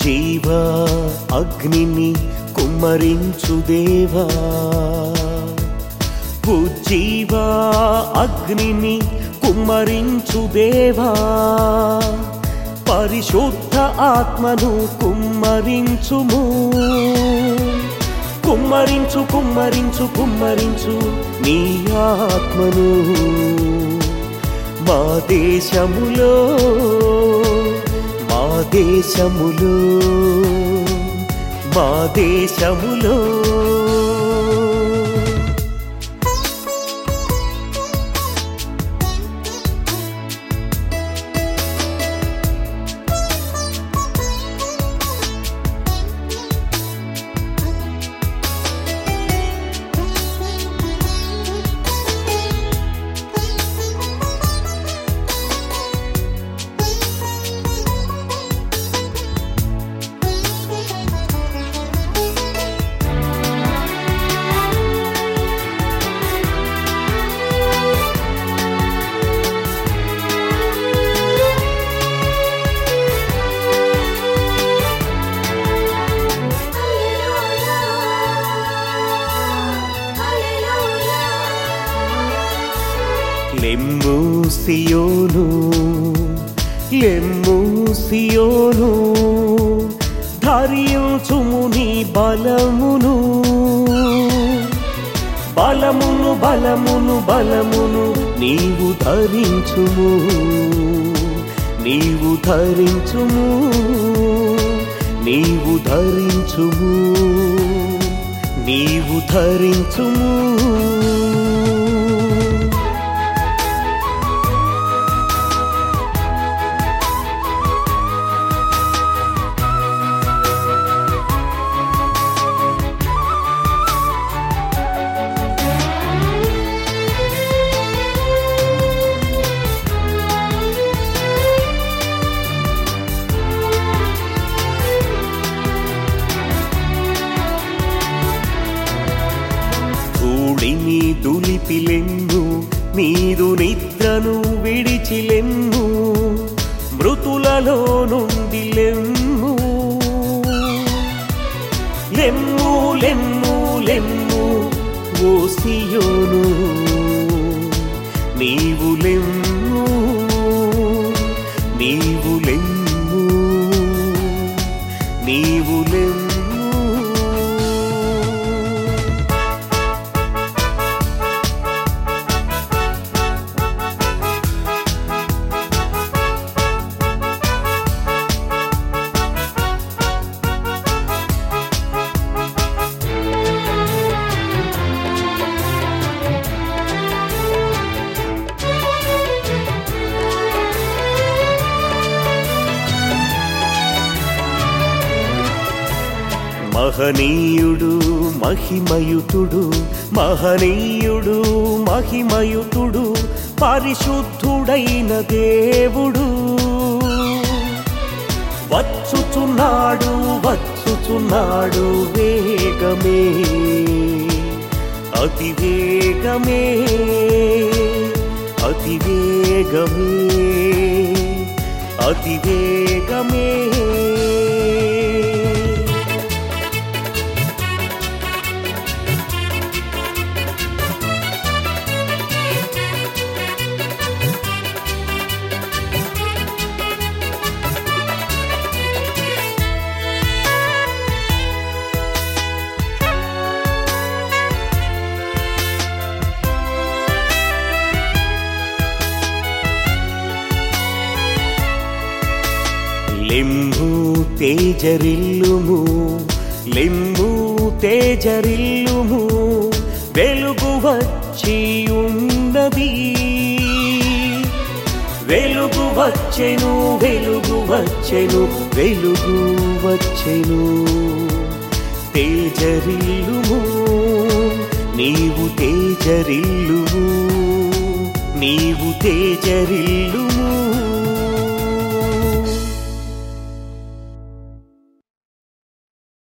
ఉజ్జీవ అగ్నిని కుమ్మరించు దేవా ఉజ్జీవ అగ్నిని కుమ్మరించు దేవా పరిశుద్ధ ఆత్మను కుమ్మరించుము కుమ్మరించు కుమ్మరించు కుమ్మరించు నీ ఆత్మను మా దేశములో మా దేశములో మా దేశములో లెమ్ము సియోను లెమ్ము సియోను ధరించుము నీ బలమును బలమును బలమును బలమును నీవు ధరించుము నీవు ధరించుము నీవు ధరించుము నీవు ధరించుము ధూళిని దులిపిలెన్ను నీదు నిద్రను విడిచిలెన్ను మృతులలో నుండి లెమ్ము లెమ్ము లెమ్ము లెమ్ము ఓ సియోను నీవు లెమ్ము నీవు లెమ్ము నీవు లెమ్ము మహనీయుడు మహిమయుతుడు మహనీయుడు మహిమయుతుడు పరిశుద్ధుడైన దేవుడు వచ్చుచున్నాడు వచ్చుచున్నాడు వేగమే అతి వేగమే అతి వేగమే అతి వేగమే లెమ్ము తేజరిల్లుము లెమ్ము తేజరిల్లుము వెలుగు వచ్చి ఉన్నది వెలుగు వచ్చెను వెలుగు వచ్చెను వెలుగు వచ్చెను తేజరిల్లుము నీవు తేజరిల్లుము నీవు తేజరిల్లుము